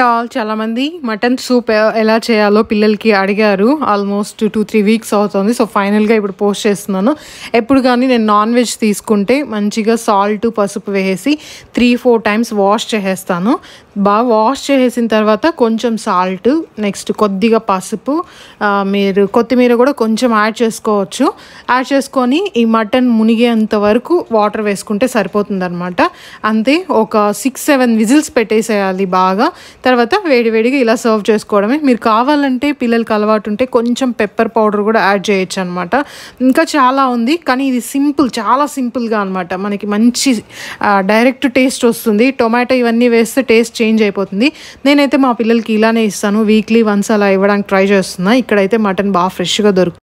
all చాలామంది mutton soup ఎ- ఎలా చేయాలో పిల్లలకి అడిగారు ఆల్మోస్ట్ టూ త్రీ వీక్స్ అవుతుంది సో ఫైనల్గా ఇప్పుడు పోస్ట్ చేస్తున్నాను ఎప్పుడు కానీ నేను నాన్ వెజ్ తీసుకుంటే మంచిగా సాల్ట్ పసుపు వేసి త్రీ ఫోర్ టైమ్స్ వాష్ చేసేస్తాను బాగా వాష్ చేసేసిన తర్వాత కొంచెం సాల్ట్ నెక్స్ట్ కొద్దిగా పసుపు ఆ, మీరు కొత్తిమీర కూడా కొంచెం యాడ్ చేసుకోవచ్చు యాడ్ చేసుకొని ఈ మటన్ మునిగేంత వరకు వాటర్ వేసుకుంటే సరిపోతుంది అనమాట అంతే ఒక సిక్స్ సెవెన్ విజిల్స్ పెట్టేసేయాలి బాగా తర్వాత వేడివేడిగా ఇలా సర్వ్ చేసుకోవడమే మీరు కావాలంటే పిల్లలకి అలవాటు ఉంటే కొంచెం పెప్పర్ పౌడర్ కూడా యాడ్ చేయొచ్చు అనమాట ఇంకా చాలా ఉంది కానీ ఇది సింపుల్ చాలా సింపుల్గా అనమాట మనకి మంచి డైరెక్ట్ టేస్ట్ వస్తుంది టొమాటో ఇవన్నీ వేస్తే టేస్ట్ చేంజ్ అయిపోతుంది నేనైతే మా పిల్లలకి ఇలానే ఇస్తాను వీక్లీ వన్స్ అలా ఇవ్వడానికి ట్రై చేస్తున్నా ఇక్కడైతే మటన్ బాగా ఫ్రెష్గా దొరుకుతుంది